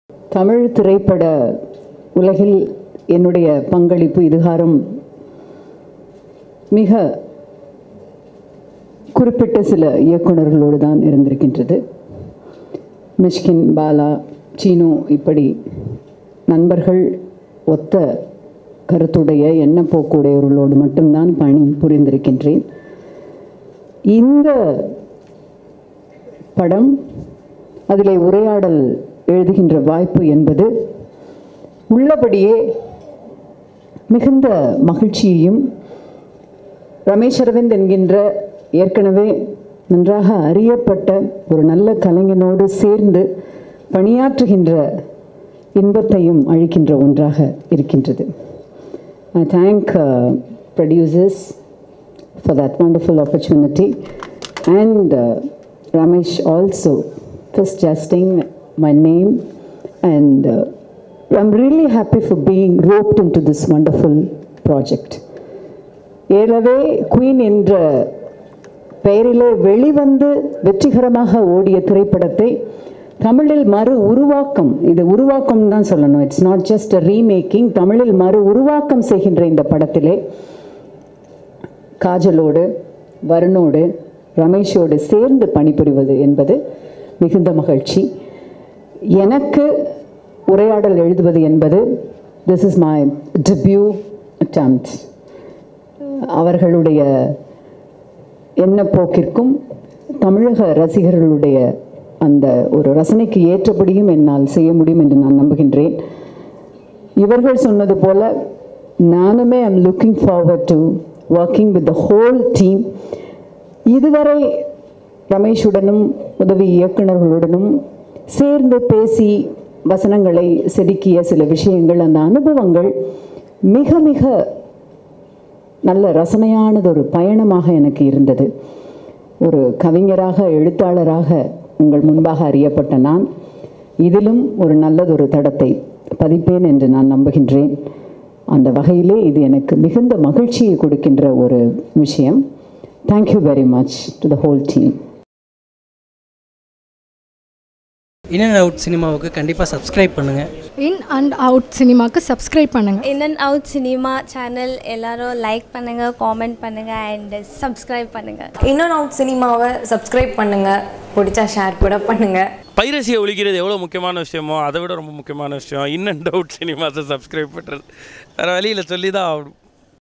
தமிழ் திரைப்பட உலகில் என்னுடைய பங்களிப்பு இதுகாரம் மிக குறிப்பிட்ட சில இயக்குனர்களோடு தான் இருந்திருக்கின்றது மிஷ்கின் பாலா சீனு இப்படி நண்பர்கள் ஒத்த கருத்துடைய எண்ணப்போக்குடையவர்களோடு மட்டும்தான் பணி புரிந்திருக்கின்றேன் இந்த படம் அதிலே உரையாடல் எழுதுகின்ற வாய்ப்பு என்பது உள்ளபடியே மிகுந்த மகிழ்ச்சியையும் ரமேஷ் அரவிந்த் என்கின்ற ஏற்கனவே நன்றாக அறியப்பட்ட ஒரு நல்ல கலைஞனோடு சேர்ந்து பணியாற்றுகின்ற இன்பத்தையும் அளிக்கின்ற ஒன்றாக இருக்கின்றது I thank uh, producers for that wonderful opportunity and uh, Ramesh also for suggesting my name and uh, I'm really happy for being roped into this wonderful project. ஏறவே குயின் என்ற பெயரிலே வெளிவந்து வெற்றிகரமாக ஓடிய திரைப்படத்தை தமிழில் மறு உருவாக்கம் இது உருவாக்கம் தான் சொல்லணும் இட்ஸ் நாட் ஜஸ்ட் ரீமேக்கிங் தமிழில் மறு உருவாக்கம் செய்கின்ற இந்த படத்திலே காஜலோடு வருணோடு ரமேஷோடு சேர்ந்து பணிபுரிவது என்பது மிகுந்த மகிழ்ச்சி எனக்கு உரையாடல் எழுதுவது என்பது this is my debut attempt அவர்களுடைய எண்ணப்போக்கிற்கும் தமிழக ரசிகர்களுடைய அந்த ஒரு ரசனைக்கு ஏற்றபடியும் என்னால் செய்ய முடியும் என்று நான் நம்புகின்றேன் இவர்கள் சொன்னது போல நானுமே I'm looking forward to working with the whole team இதுவரை ரமேஷுடனும் உதவி இயக்குனர்களுடனும் சேர்ந்து பேசி வசனங்களை செதுக்கிய சில விஷயங்கள் அந்த அனுபவங்கள் மிக மிக நல்ல ரசனையானது ஒரு பயணமாக எனக்கு இருந்தது ஒரு கவிஞராக எழுத்தாளராக உங்கள் முன்பாக அறியப்பட்ட நான் இதிலும் ஒரு நல்லதொரு தடத்தை பதிப்பேன் என்று நான் நம்புகின்றேன் அந்த வகையிலே இது எனக்கு மிகுந்த மகிழ்ச்சியை கொடுக்கின்ற ஒரு விஷயம் thank you very much to the whole team in and out சினிமாவுக்கு கண்டிப்பாக சப்ஸ்கிரைப் பண்ணுங்கள் இன் அண்ட் அவுட் சினிமாக்கு சப்ஸ்கிரைப் பண்ணுங்கள் in and out cinema channel எல்லாரும் லைக் பண்ணுங்கள் காமெண்ட் பண்ணுங்கள் அண்ட் சப்ஸ்கிரைப் பண்ணுங்கள் இன் அண்ட் அவுட் சினிமாவை சப்ஸ்கிரைப் பண்ணுங்கள் பிடிச்சா ஷேர் கூட பண்ணுங்கள் பைரசியை ஒழிக்கிறது எவ்வளோ முக்கியமான விஷயமோ அதை விட ரொம்ப முக்கியமான விஷயம் இன் அண்ட் அவுட் சினிமாஸை சப்ஸ்கிரைப் பண்ணுறது வேறு வழியில் சொல்லி தான் ஆகணும்